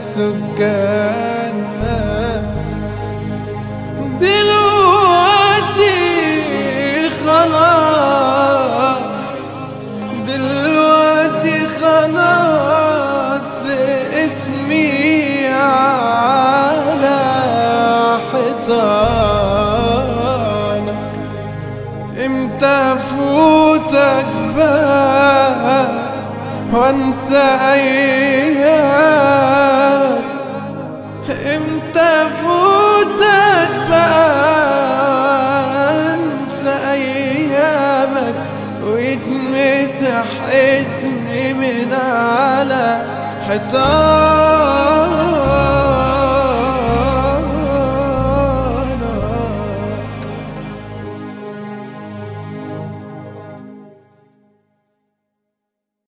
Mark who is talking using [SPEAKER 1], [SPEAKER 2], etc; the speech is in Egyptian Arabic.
[SPEAKER 1] سكاننا دلوقتي خلاص دلوقتي خلاص اسمي على حيطانك امتى فوتك بقى وانسى ايام امتى فوتك بقى انسى ايامك ويتمسح اسمي من على حيطان